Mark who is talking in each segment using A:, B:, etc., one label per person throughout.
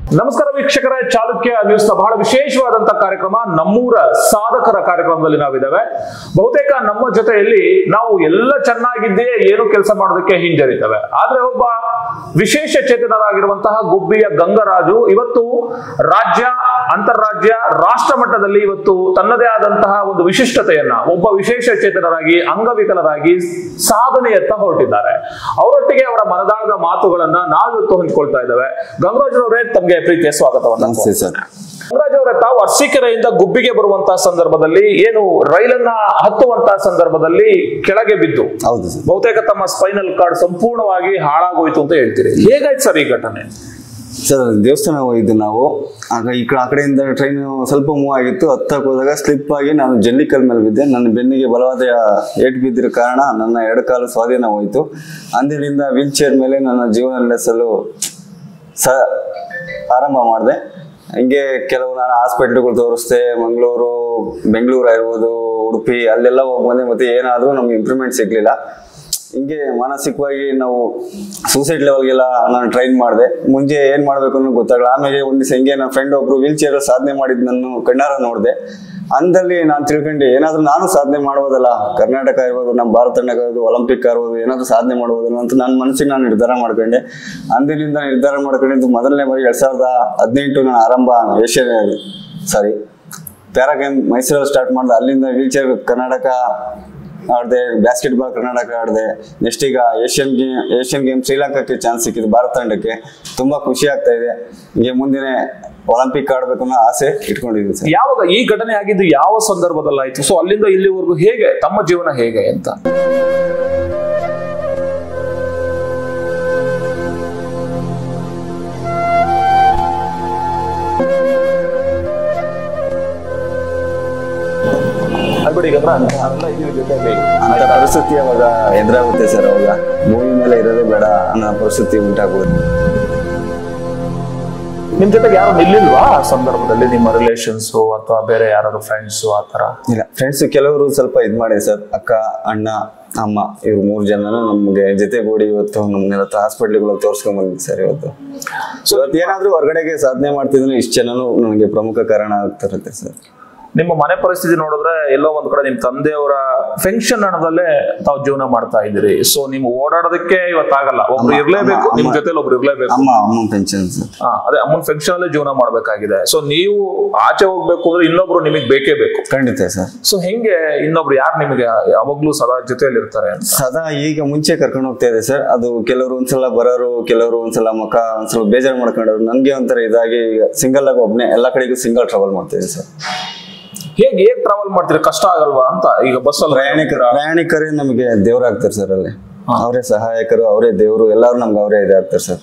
A: ನಮಸ್ಕಾರ ವೀಕ್ಷಕರ ಚಾಲುಕ್ಯ ನ್ಯೂಸ್ ನ ಬಹಳ ವಿಶೇಷವಾದಂತಹ ಕಾರ್ಯಕ್ರಮ ನಮ್ಮೂರ ಸಾಧಕರ ಕಾರ್ಯಕ್ರಮದಲ್ಲಿ ನಾವಿದ್ದೇವೆ ಬಹುತೇಕ ನಮ್ಮ ಜೊತೆಯಲ್ಲಿ ನಾವು ಎಲ್ಲ ಚೆನ್ನಾಗಿದ್ದೇ ಏನು ಕೆಲಸ ಮಾಡೋದಕ್ಕೆ ಹಿಂಜರಿತೇವೆ ಆದ್ರೆ ಒಬ್ಬ ವಿಶೇಷ ಚೇತನರಾಗಿರುವಂತಹ ಗುಬ್ಬಿಯ ಗಂಗರಾಜು ಇವತ್ತು ರಾಜ್ಯ ಅಂತಾರಾಜ್ಯ ರಾಷ್ಟ್ರ ಮಟ್ಟದಲ್ಲಿ ಇವತ್ತು ತನ್ನದೇ ಆದಂತಹ ಒಂದು ವಿಶಿಷ್ಟತೆಯನ್ನ ಒಬ್ಬ ವಿಶೇಷ ಚೇತನರಾಗಿ ಅಂಗವಿಕಲರಾಗಿ ಸಾಧನೆಯತ್ತ ಹೊರಟಿದ್ದಾರೆ ಅವರೊಟ್ಟಿಗೆ ಅವರ ಮನದಾಳದ ಮಾತುಗಳನ್ನ ನಾವಿವತ್ತು ಹಂಚ್ಕೊಳ್ತಾ ಇದ್ದೇವೆ ಗಂಗರಾಜ್ ಅವರೇ ತಮಗೆ ಪ್ರೀತಿಯ ಸ್ವಾಗತವನ್ನ
B: ನಮಸ್ತೆ ಸರ್
A: ಗಂಗರಾಜ್ ಅವರೇ ತಾವು ಅರಸೀಕೆರೆಯಿಂದ ಗುಬ್ಬಿಗೆ ಬರುವಂತಹ ಸಂದರ್ಭದಲ್ಲಿ ಏನು ರೈಲನ್ನ ಹತ್ತುವಂತಹ ಸಂದರ್ಭದಲ್ಲಿ ಕೆಳಗೆ ಬಿದ್ದು
B: ಹೌದು ಸರ್
A: ಬಹುತೇಕ ತಮ್ಮ ಸ್ಪೈನಲ್ ಕಾರ್ಡ್ ಸಂಪೂರ್ಣವಾಗಿ ಹಾಳಾಗೋಯ್ತು ಅಂತ ಹೇಳ್ತೀರಿ ಹೇಗಾಯ್ತು ಸರ್ ಈ ಘಟನೆ
B: ಸರ್ ದೇವಸ್ಥಾನ ಹೋಗಿದ್ದು ನಾವು ಆಗ ಈ ಕಡೆ ಆ ಕಡೆಯಿಂದ ಟ್ರೈನ್ ಸ್ವಲ್ಪ ಮೂವ್ ಆಗಿತ್ತು ಹತ್ತಕ್ಕೆ ಹೋದಾಗ ಸ್ಲಿಪ್ ಆಗಿ ನಾನು ಜಲ್ಲಿಕಲ್ ಮೇಲೆ ಬಿದ್ದೆ ನನ್ನ ಬೆನ್ನಿಗೆ ಬಲವಾದ ಏಟು ಬಿದ್ದಿರೋ ಕಾರಣ ನನ್ನ ಎರಡು ಕಾಲು ಸ್ವಾಧೀನ ಹೋಯಿತು ಅಂದಿನಿಂದ ವೀಲ್ ಚೇರ್ ಮೇಲೆ ನನ್ನ ಜೀವನ ನಡೆಸಲು ಸ ಆರಂಭ ಮಾಡಿದೆ ಹಿಂಗೆ ಕೆಲವು ನಾನು ಹಾಸ್ಪಿಟ್ಲ್ಗಳು ತೋರಿಸ್ದೆ ಮಂಗಳೂರು ಬೆಂಗಳೂರು ಆಗಿರ್ಬೋದು ಉಡುಪಿ ಅಲ್ಲೆಲ್ಲ ಹೋಗಿ ಬಂದೆ ಮತ್ತೆ ಏನಾದರೂ ನಮ್ಗೆ ಇಂಪ್ರೂವ್ಮೆಂಟ್ ಸಿಗ್ಲಿಲ್ಲ ಹಿಂಗೆ ಮಾನಸಿಕವಾಗಿ ನಾವು ಸೂಸೈಡ್ ಲೆವೆಲ್ಗೆಲ್ಲ ನಾನು ಟ್ರೈನ್ ಮಾಡಿದೆ ಮುಂಚೆ ಏನು ಮಾಡಬೇಕು ಅನ್ನೋ ಗೊತ್ತಾಗಲ್ಲ ಆಮೇಲೆ ಒಂದು ದಿವಸ ಹಿಂಗೆ ನನ್ನ ಫ್ರೆಂಡ್ ಒಬ್ರು ವೀಲ್ ಚೇರ್ ಸಾಧನೆ ಮಾಡಿದ್ ನಾನು ಕಣ್ಣಾರ ನೋಡಿದೆ ಅಂದಲ್ಲಿ ನಾನು ತಿಳ್ಕೊಂಡೆ ಏನಾದರೂ ನಾನು ಸಾಧನೆ ಮಾಡ್ಬೋದಲ್ಲ ಕರ್ನಾಟಕ ಇರ್ಬೋದು ನಮ್ಮ ಭಾರತ ತಂಡ ಇರ್ಬೋದು ಒಲಿಂಪಿಕ್ ಇರ್ಬೋದು ಏನಾದರೂ ಸಾಧನೆ ಮಾಡ್ಬೋದಲ್ಲ ಅಂತ ನನ್ನ ಮನಸ್ಸಿಗೆ ನಾನು ನಿರ್ಧಾರ ಮಾಡ್ಕೊಂಡೆ ಅಂದಿನಿಂದ ನಿರ್ಧಾರ ಮಾಡ್ಕೊಂಡಿದ್ದು ಮೊದಲನೇ ಬಾರಿ ಎರಡ್ ಸಾವಿರದ ಹದಿನೆಂಟು ನಾನು ಆರಂಭ ಏಷ್ಯನ್ ಸಾರಿ ಪ್ಯಾರಾ ಗೇಮ್ ಮೈಸೂರಲ್ಲಿ ಸ್ಟಾರ್ಟ್ ಮಾಡಿದೆ ಅಲ್ಲಿಂದ ವೀಲ್ ಚೇರ್ ಕರ್ನಾಟಕ ಆಡಿದೆ ಬಾಸ್ಕೆಟ್ಬಾಲ್ ಕರ್ನಾಟಕ ಆಡಿದೆ ನೆಕ್ಸ್ಟ್ ಈಗ ಏಷ್ಯನ್ ಗೇಮ್ ಏಷ್ಯನ್ ಗೇಮ್ ಶ್ರೀಲಂಕಾಕ್ಕೆ ಚಾನ್ಸ್ ಸಿಕ್ಕಿದೆ ಭಾರತ ತಂಡಕ್ಕೆ ತುಂಬಾ ಖುಷಿ ಆಗ್ತಾ ಇದೆ ಹೀಗೆ ಮುಂದಿನ ಒಲಿಂಪಿಕ್ ಆಡ್ಬೇಕು ಅನ್ನೋ ಆಸೆ ಇಟ್ಕೊಂಡಿದ್ದೀನಿ ಸರ್
A: ಯಾವಾಗ ಈ ಘಟನೆ ಆಗಿದ್ದು ಯಾವ ಸಂದರ್ಭದಲ್ಲಿ ಆಯ್ತು ಸೊ ಅಲ್ಲಿಂದ ಇಲ್ಲಿವರೆಗೂ ಹೇಗೆ ತಮ್ಮ ಜೀವನ ಹೇಗೆ ಅಂತ ಅದ್ಬಿಡಿ ಗಂಗರಾಜ್, ನಾವೆಲ್ಲ ಇದೀವಿ ಜೊತೆಯಲ್ಲಿ.
B: ಅಂತ ಪರಿಸ್ಥಿತಿ ಅವಾಗ ಎದುರಾಗುತ್ತೆ ಸರ್ ಅವಾಗ ಮೂವಿ ಮೇಲೆ ಇರೋದೇ ಬೇಡ ಅನ್ನೋ ಪರಿಸ್ಥಿತಿ ಉಂಟಾಗ್ಬೋದು
A: ನಿಮ್ ಜೊತೆಗೆ ಯಾರು ನಿಲ್ಲಿಲ್ವಾ ಆ ಸಂದರ್ಭದಲ್ಲಿ ನಿಮ್ಮ ರಿಲೇಷನ್ಸ್ ಅಥವಾ ಬೇರೆ ಯಾರಾದ್ರು ಫ್ರೆಂಡ್ಸ್ ಆ ತರ
B: ಇಲ್ಲ ಫ್ರೆಂಡ್ಸ್ ಕೆಲವರು ಸ್ವಲ್ಪ ಇದ್ ಮಾಡಿದೆ ಸರ್ ಅಕ್ಕ ಅಣ್ಣ ಅಮ್ಮ ಇವ್ರು ಮೂರು ಜನನು ನಮ್ಗೆ ಜೊತೆಗೂಡಿ ಇವತ್ತು ನಮ್ನೆಲ್ಲ ಹಾಸ್ಪಿಟ್ಲ್ಗಳು ತೋರ್ಸ್ಕೊಂಡ್ ಬಂದಿದ್ದು ಸರ್ ಇವತ್ತು ಸೊ ಇವತ್ತು ಏನಾದ್ರೂ ಹೊರಗಡೆಗೆ ಸಾಧನೆ ಮಾಡ್ತಿದ್ರೆ ಇಷ್ಟು ಜನನು ನನಗೆ ಪ್ರಮುಖ ಕಾರಣ ಆಗ್ತಿರುತ್ತೆ ಸರ್
A: ನಿಮ್ಮ ಮನೆ ಪರಿಸ್ಥಿತಿ ನೋಡಿದ್ರೆ ಎಲ್ಲೋ ಒಂದ್ ಕಡೆ ನಿಮ್ ತಂದೆಯವರ ಫೆನ್ಷನ್ ಹಣದಲ್ಲೇ ತಾವು ಜೀವನ ಮಾಡ್ತಾ ಇದ್ದೀರಿ ಸೊ ನಿಮ್ ಓಡಾಡೋದಕ್ಕೆ ಇವತ್ತಾಗಲ್ಲ ಒಬ್ರು
B: ಅಮ್ಮ,
A: ಇರ್ಲೇಬೇಕು
B: ಅಮ್ಮ,
A: ನಿಮ್
B: ಅಮ್ಮ.
A: ಜೊತೆಲಿ ಒಬ್ರು ಇರ್ಲೇಬೇಕು
B: ಅಮ್ಮ ಅಮ್ಮ ಪೆನ್ಷನ್ ಸರ್
A: ಹಾ ಅದೇ ಅಮ್ಮನ ಫೆನ್ಷನ್ ಅಲ್ಲೇ ಜೀವನ ಮಾಡ್ಬೇಕಾಗಿದೆ ಸೊ ನೀವು ಆಚೆ ಹೋಗ್ಬೇಕು ಅಂದ್ರೆ ಇನ್ನೊಬ್ರು ನಿಮಗೆ ಬೇಕೇ ಬೇಕು
B: ಖಂಡಿತ ಸರ್
A: ಸೊ ಹೆಂಗೆ ಇನ್ನೊಬ್ರು ಯಾರು ನಿಮಗೆ ಯಾವಾಗ್ಲೂ ಸದಾ ಜೊತೆಯಲ್ಲಿ ಇರ್ತಾರೆ ಅಂತ
B: ಸದಾ ಈಗ ಮುಂಚೆ ಕರ್ಕೊಂಡು ಹೋಗ್ತಾ ಇದೆ ಸರ್ ಅದು ಕೆಲವರು ಒಂದ್ಸಲ ಬರೋರು ಕೆಲವರು ಒಂದ್ಸಲ ಮುಖ ಒಂದ್ಸಲ ಬೇಜಾರು ಮಾಡ್ಕೊಂಡವ್ರು ನನ್ಗೆ ಒಂಥರ ಇದಾಗಿ ಈಗ ಸಿಂಗಲ್ ಆಗಿ ಒಬ್ನೇ ಎಲ್ಲ ಕಡೆಗೂ ಸಿಂಗಲ್ ಟ್ರಾವೆಲ್ ಮಾಡ್ತಿದ್ದೆ ಸರ್
A: ಹೇಗೆ ಹೇಗ್ ಟ್ರಾವೆಲ್ ಮಾಡ್ತೀರಿ ಕಷ್ಟ ಆಗಲ್ವಾ ಅಂತ ಈಗ ಬಸ್ಸಲ್ಲಿ
B: ಪ್ರಯಾಣಿಕರು ಪ್ರಯಾಣಿಕರೇ ನಮಗೆ ದೇವರಾಗ್ತಾರೆ ಸರ್ ಅಲ್ಲಿ ಅವರೇ ಸಹಾಯಕರು ಅವರೇ ದೇವರು ಎಲ್ಲರೂ ನಮ್ಗೆ ಅವರೇ ಇದಾಗ್ತಾರೆ ಸರ್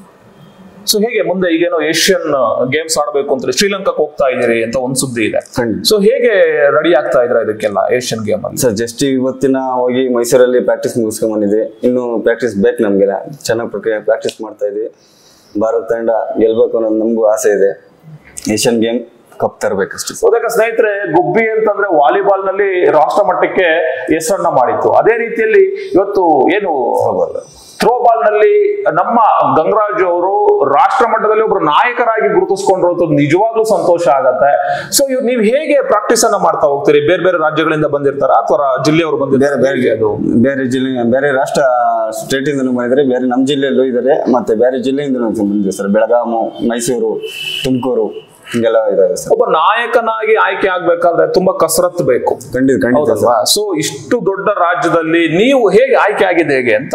A: ಸೊ ಹೇಗೆ ಮುಂದೆ ಈಗೇನೋ ಏಷ್ಯನ್ ಗೇಮ್ಸ್ ಆಡಬೇಕು ಅಂತ ಶ್ರೀಲಂಕಾಕ್ಕೆ ಹೋಗ್ತಾ ಇದೀರಿ ಅಂತ ಒಂದ್ ಸುದ್ದಿ ಇದೆ
B: ಖಂಡಿತ
A: ಸೊ ಹೇಗೆ ರೆಡಿ ಆಗ್ತಾ ಇದ್ರ ಇದಕ್ಕೆಲ್ಲ ಏಷ್ಯನ್ ಗೇಮ್ ಅಲ್ಲಿ
B: ಸರ್ ಜಸ್ಟ್ ಇವತ್ತಿನ ಹೋಗಿ ಮೈಸೂರಲ್ಲಿ ಪ್ರಾಕ್ಟೀಸ್ ಮುಗಿಸ್ಕೊಂಡ್ ಬಂದಿದ್ವಿ ಇನ್ನು ಪ್ರಾಕ್ಟೀಸ್ ಬೇಕು ನಮ್ಗೆಲ್ಲ ಚೆನ್ನಾಗಿ ಪ್ರಕ್ರಿಯೆ ಪ್ರಾಕ್ಟೀಸ್ ಮಾಡ್ತಾ ಇದ್ವಿ ಭಾರತ ತಂಡ ಗೆಲ್ಬೇಕು ಅನ್ನೋದು ನಮಗೂ ಆಸೆ ಇದೆ ಏಷ್ಯನ್ ಗೇಮ್ ಕಪ್ ತರಬೇಕಷ್ಟೇ
A: ಬಹುತೇಕ ಸ್ನೇಹಿತರೆ ಗುಬ್ಬಿ ಅಂತಂದ್ರೆ ವಾಲಿಬಾಲ್ ನಲ್ಲಿ ರಾಷ್ಟ್ರ ಮಟ್ಟಕ್ಕೆ ಹೆಸರನ್ನ ಮಾಡಿತ್ತು ಅದೇ ರೀತಿಯಲ್ಲಿ ಇವತ್ತು ಏನು ಥ್ರೋಬಾಲ್ ನಲ್ಲಿ ನಮ್ಮ ಗಂಗರಾಜ್ ಅವರು ರಾಷ್ಟ್ರ ಮಟ್ಟದಲ್ಲಿ ಒಬ್ರು ನಾಯಕರಾಗಿ ಗುರುತಿಸ್ಕೊಂಡಿರೋದು ನಿಜವಾಗ್ಲೂ ಸಂತೋಷ ಆಗತ್ತೆ ಸೊ ಇವ್ ನೀವು ಹೇಗೆ ಪ್ರಾಕ್ಟೀಸ್ ಅನ್ನ ಮಾಡ್ತಾ ಹೋಗ್ತೀರಿ ಬೇರೆ ಬೇರೆ ರಾಜ್ಯಗಳಿಂದ ಬಂದಿರ್ತಾರ ಅಥವಾ ಜಿಲ್ಲೆಯವರು ಬಂದಿರ್ತಾರೆ ಬೇರೆ ಬೇರೆ ಅದು
B: ಬೇರೆ ಜಿಲ್ಲೆ ಬೇರೆ ರಾಷ್ಟ್ರ ಸ್ಟೇಟ್ ಇಂದನೂ ಬಂದಿದ್ದಾರೆ ಬೇರೆ ನಮ್ಮ ಜಿಲ್ಲೆಯಲ್ಲೂ ಇದ್ದಾರೆ ಮತ್ತೆ ಬೇರೆ ಜಿಲ್ಲೆಯಿಂದ ಬಂದಿದೆ ಸರ್ ಬೆಳಗಾಮು ಮೈಸೂರು ತುಮಕೂರು ಹಿಂಗೆಲ್ಲ ಇದಾವೆ ಸರ್
A: ಒಬ್ಬ ನಾಯಕನಾಗಿ ಆಯ್ಕೆ ಆಗ್ಬೇಕಾದ್ರೆ ತುಂಬಾ ಕಸರತ್ತು ಬೇಕು
B: ಖಂಡಿತ ಖಂಡಿತ ಸರ್
A: ಹೌದಲ್ವಾ ಸೊ ಇಷ್ಟು ದೊಡ್ಡ ರಾಜ್ಯದಲ್ಲಿ ನೀವು ಹೇಗೆ ಆಯ್ಕೆ ಆಗಿದ್ದು ಹೇಗೆ ಅಂತ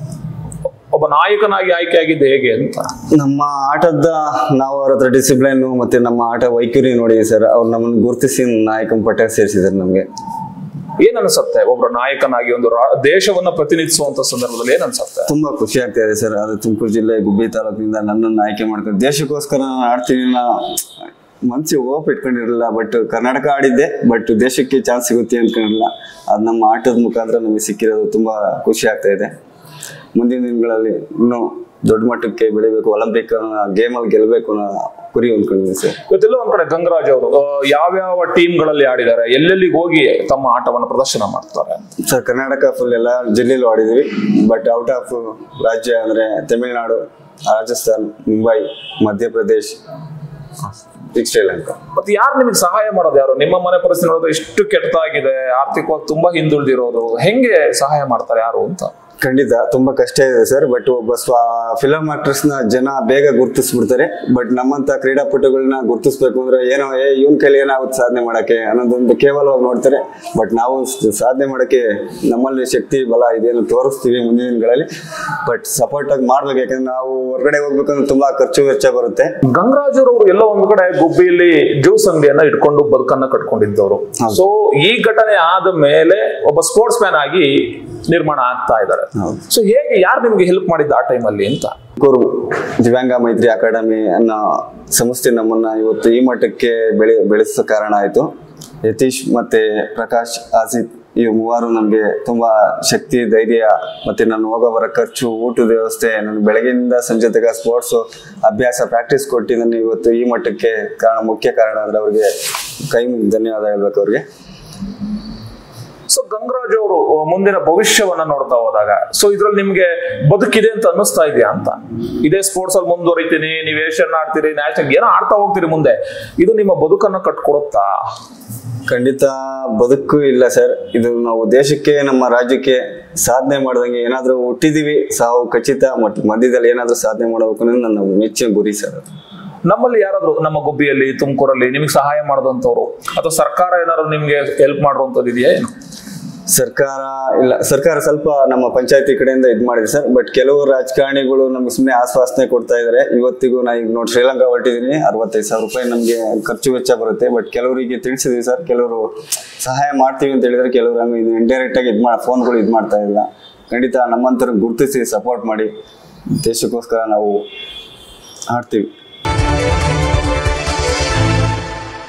A: ಒಬ್ಬ ನಾಯಕನಾಗಿ ಆಯ್ಕೆ ಆಗಿದ್ದು ಹೇಗೆ ಅಂತ
B: ನಮ್ಮ ಆಟದ ನಾವು ಅವ್ರ ಹತ್ರ ಡಿಸಿಪ್ಲೈನ್ ಮತ್ತೆ ನಮ್ಮ ಆಟ ವೈಖರಿ ನೋಡಿ ಸರ್ ಅವ್ರು ನಮ್ಮನ್ನು ಗುರುತಿಸಿ ನಾಯಕನ ಪಟ್ಟ ಸೇರಿಸಿದ್ದಾರೆ ನಮಗೆ
A: ಏನ್ ಅನ್ಸುತ್ತೆ ಒಬ್ಬ ನಾಯಕನಾಗಿ ಒಂದು ರಾ- ದೇಶವನ್ನ ಪ್ರತಿನಿಧಿಸುವಂತ ಸಂದರ್ಭದಲ್ಲಿ ಏನ್ ಅನ್ಸುತ್ತೆ
B: ತುಂಬಾ ಖುಷಿ ಆಗ್ತಾ ಇದೆ ಸರ್ ಅದು ತುಮಕೂರು ಜಿಲ್ಲೆ ಗುಬ್ಬಿ ತಾಲೂಕಿನಿಂದ ನನ್ನನ್ನು ಆಯ್ಕೆ ಮಾಡ್ಕೊಂಡು ದೇಶಕ್ಕೋಸ್ಕರ ನಾನು ಆಡ್ತೀನಿ ನಾ ಮನ್ಸಿಗೆ ಹೋಪ್ ಇಟ್ಕೊಂಡಿರಲಿಲ್ಲ ಬಟ್ ಕರ್ನಾಟಕ ಆಡಿದ್ದೆ ಬಟ್ ದೇಶಕ್ಕೆ ಚಾನ್ಸ್ ಸಿಗುತ್ತೆ ಅನ್ಕೊಂಡಿರಲಿಲ್ಲ ಅದು ನಮ್ಮ ಆಟದ ಮುಖಾಂತರ ನಮಗೆ ಸಿಕ್ಕಿರೋದು ತುಂಬಾ ಖುಷಿ ಆಗ್ತಾ ಇದೆ ಮುಂದಿನ ದಿನಗಳಲ್ಲಿ ಇನ್ನೂ ದೊಡ್ಡ ಮಟ್ಟಕ್ಕೆ ಬೆಳಿಬೇಕು ಒಲಿಂಪಿಕ್ ಗೇಮಲ್ಲಿ ಗೆಲ್ಲಬೇಕು ಅನ್ನೋ ಗುರಿ ಹೊಂದ್ಕೊಂಡಿದ್ದೀನಿ ಸರ್
A: ಇವತ್ತೆಲ್ಲ ಒಂದ್ ಕಡೆ ಗಂಗರಾಜ್ ಅವರು ಆ, ಯಾವ್ಯಾವ ಟೀಮ್ಗಳಲ್ಲಿ ಆಡಿದ್ದಾರೆ ಎಲ್ಲೆಲ್ಲಿಗೆ ಹೋಗಿ ತಮ್ಮ ಆಟವನ್ನು ಪ್ರದರ್ಶನ ಮಾಡ್ತಾರೆ
B: ಸರ್ ಕರ್ನಾಟಕ ಫುಲ್ ಎಲ್ಲ ಜಿಲ್ಲೆಲೂ ಆಡಿದ್ವಿ ಬಟ್ ಔಟ್ ಆಫ್ ರಾಜ್ಯ ಅಂದ್ರೆ ತಮಿಳುನಾಡು ರಾಜಸ್ಥಾನ್ ಮುಂಬೈ ಮಧ್ಯಪ್ರದೇಶ್ ಈಗ ಶ್ರೀಲಂಕಾ
A: ಮತ್ತೆ ಯಾರು ನಿಮಗೆ ಸಹಾಯ ಮಾಡೋದು ಯಾರು ನಿಮ್ಮ ಮನೆ ಪರಿಸ್ಥಿತಿ ನೋಡೋದು ಇಷ್ಟು ಕೆಟ್ಟದಾಗಿದೆ ಆರ್ಥಿಕವಾಗಿ ತುಂಬಾ ಹಿಂದುಳಿದಿರೋದು ಹೆಂಗೆ ಸಹಾಯ ಮಾಡ್ತಾರೆ ಯಾರು ಅಂತ
B: ಖಂಡಿತ ತುಂಬಾ ಕಷ್ಟ ಇದೆ ಸರ್ ಬಟ್ ಒಬ್ಬ ಸ್ವ ಫಿಲಮ್ ಆಕ್ಟರ್ಸ್ ನ ಜನ ಬೇಗ ಗುರ್ತಿಸ್ಬಿಡ್ತಾರೆ ಬಟ್ ನಮ್ಮಂತ ಕ್ರೀಡಾಪಟುಗಳನ್ನ ಗುರ್ತಿಸ್ಬೇಕು ಅಂದ್ರೆ ಏನೋ ಏ ಇವನ್ ಕೈಲಿ ಏನಾಗುತ್ತೆ ಸಾಧನೆ ಮಾಡಕ್ಕೆ ಅನ್ನೋದೊಂದು ಕೇವಲವಾಗಿ ನೋಡ್ತಾರೆ ಬಟ್ ನಾವು ಸ- ಸಾಧನೆ ಮಾಡಕ್ಕೆ ನಮ್ಮಲ್ಲಿ ಶಕ್ತಿ ಬಲ ಇದೇನು ತೋರಿಸ್ತೀವಿ ಮುಂದಿನ ದಿನಗಳಲ್ಲಿ ಬಟ್ ಸಪೋರ್ಟ್ ಆಗಿ ಮಾಡ್ಬೇಕು ಯಾಕಂದ್ರೆ ನಾವು ಹೊರಗಡೆ ಹೋಗ್ಬೇಕಂದ್ರೆ ತುಂಬಾ ಖರ್ಚು ವೆಚ್ಚ ಬರುತ್ತೆ
A: ಗಂಗರಾಜರವರು ಎಲ್ಲ ಒಂದ್ ಕಡೆ ಗುಬ್ಬಿಯಲ್ಲಿ ಜ್ಯೂಸ್ ಅಂಗಡಿಯನ್ನ ಇಟ್ಕೊಂಡು ಬದುಕನ್ನ ಕಟ್ಕೊಂಡಿದ್ದವರು ಸೊ ಈ ಘಟನೆ ಆದ ಮೇಲೆ ಒಬ್ಬ ಸ್ಪೋರ್ಟ್ಸ್ ಮ್ಯಾನ್ ಆಗಿ ನಿರ್ಮಾಣ ಆಗ್ತಾ ಇದ್ದಾರೆ
B: ಹೌದು.
A: ಸೊ ಹೇಗೆ ಯಾರು ನಿಮ್ಗೆ ಹೆಲ್ಪ್ ಮಾಡಿದ್ದ ಆ ಟೈಮಲ್ಲಿ ಅಂತ
B: ತುಮಕೂರು ದಿವ್ಯಾಂಗ ಮೈತ್ರಿ ಅಕಾಡೆಮಿ ಅನ್ನೋ ಸಂಸ್ಥೆ ನಮ್ಮನ್ನ ಇವತ್ತು ಈ ಮಟ್ಟಕ್ಕೆ ಬೆಳೆ ಬೆಳೆಸೋ ಕಾರಣ ಆಯಿತು ಯತೀಶ್ ಮತ್ತೆ ಪ್ರಕಾಶ್ ಆಸಿಫ್ ಈ ಮೂವರು ನಮಗೆ ತುಂಬಾ ಶಕ್ತಿ ಧೈರ್ಯ ಮತ್ತೆ ನಾನು ಹೋಗೋ ಬರೋ ಖರ್ಚು ಊಟದ ವ್ಯವಸ್ಥೆ ನಾನು ಬೆಳಗ್ಗೆಯಿಂದ ಸಂಜೆ ತನಕ ಸ್ಪೋರ್ಟ್ಸ್ ಅಭ್ಯಾಸ ಪ್ರಾಕ್ಟೀಸ್ ಕೊಟ್ಟು ನಾನು ಇವತ್ತು ಈ ಮಟ್ಟಕ್ಕೆ ಕಾರಣ ಮುಖ್ಯ ಕಾರಣ ಅಂದ್ರೆ ಅವ್ರಿಗೆ ಕೈ ಮುಗ್ದು ಧನ್ಯವಾದ ಹೇಳ್ಬೇಕು ಅವ್ರಿಗೆ
A: ಸೊ ಗಂಗರಾಜ್ ಅವರು ಮುಂದಿನ ಭವಿಷ್ಯವನ್ನ ನೋಡ್ತಾ ಹೋದಾಗ ಸೊ ಇದ್ರಲ್ಲಿ ನಿಮ್ಗೆ ಬದುಕಿದೆ ಅಂತ ಅನ್ನಿಸ್ತಾ ಇದೆಯಾ ಅಂತ ಇದೇ ಸ್ಪೋರ್ಟ್ಸ್ ಅಲ್ಲಿ ಮುಂದುವರಿತೀನಿ ನೀವು ಏಷ್ಯನ್ ಆಡ್ತೀರಿ ನ್ಯಾಷನಲ್ ಏನೋ ಆಡ್ತಾ ಹೋಗ್ತೀರಿ ಮುಂದೆ ಇದು ನಿಮ್ಮ ಬದುಕನ್ನ ಕಟ್ಕೊಡುತ್ತಾ
B: ಖಂಡಿತ ಬದುಕು ಇಲ್ಲ ಸರ್ ಇದು ನಾವು ದೇಶಕ್ಕೆ ನಮ್ಮ ರಾಜ್ಯಕ್ಕೆ ಸಾಧನೆ ಮಾಡ್ದಂಗೆ ಏನಾದರೂ ಹುಟ್ಟಿದೀವಿ ಸಾವು ಖಚಿತ ಮತ್ತು ಮಧ್ಯದಲ್ಲಿ ಏನಾದರೂ ಸಾಧನೆ ಮಾಡಬೇಕು ಅನ್ನೋದು ನನ್ನ ಮೆಚ್ಚಿನ ಗುರಿ ಸರ್ ಅದು.
A: ನಮ್ಮಲ್ಲಿ ಯಾರಾದ್ರು ನಮ್ಮ ಗುಬ್ಬಿಯಲ್ಲಿ ತುಮಕೂರಲ್ಲಿ ನಿಮಗೆ ಸಹಾಯ ಮಾಡಿದಂಥವ್ರು ಅಥವಾ ಸರ್ಕಾರ ಏನಾದ್ರು ನಿಮ್ಗೆ ಹೆಲ್ಪ್ ಮಾಡುವಂಥದ್ದು ಇದೆಯಾ ಏನು
B: ಸರ್ಕಾರ ಇಲ್ಲ ಸರ್ಕಾರ ಸ್ವಲ್ಪ ನಮ್ಮ ಪಂಚಾಯತಿ ಕಡೆಯಿಂದ ಇದು ಮಾಡಿದೆ ಸರ್ ಬಟ್ ಕೆಲವು ರಾಜಕಾರಣಿಗಳು ನಮ್ಗೆ ಸುಮ್ಮನೆ ಆಶ್ವಾಸನೆ ಕೊಡ್ತಾ ಇದ್ದಾರೆ ಇವತ್ತಿಗೂ ನಾ ಈಗ ನೋಡಿ ಶ್ರೀಲಂಕಾ ಹೊರಟಿದ್ದೀನಿ ಅರವತ್ತೈದು ಸಾವಿರ ರೂಪಾಯಿ ನಮಗೆ ಖರ್ಚು ವೆಚ್ಚ ಬರುತ್ತೆ ಬಟ್ ಕೆಲವರಿಗೆ ತಿಳಿಸಿದ್ವಿ ಸರ್ ಕೆಲವರು ಸಹಾಯ ಮಾಡ್ತೀವಿ ಅಂತ ಹೇಳಿದ್ರೆ ಕೆಲವರು ಹಂಗೆ ಇದು ಇಂಡೈರೆಕ್ಟ್ ಆಗಿ ಇದು ಮಾಡಿ ಫೋನ್ಗಳು ಇದು ಮಾಡ್ತಾ ಇಲ್ಲ ಖಂಡಿತ ನಮ್ಮಂತರ ಗುರುತಿಸಿ ಸಪೋರ್ಟ್ ಮಾಡಿ ದೇಶಕ್ಕೋಸ್ಕರ ನಾವು ಆಡ್ತೀವಿ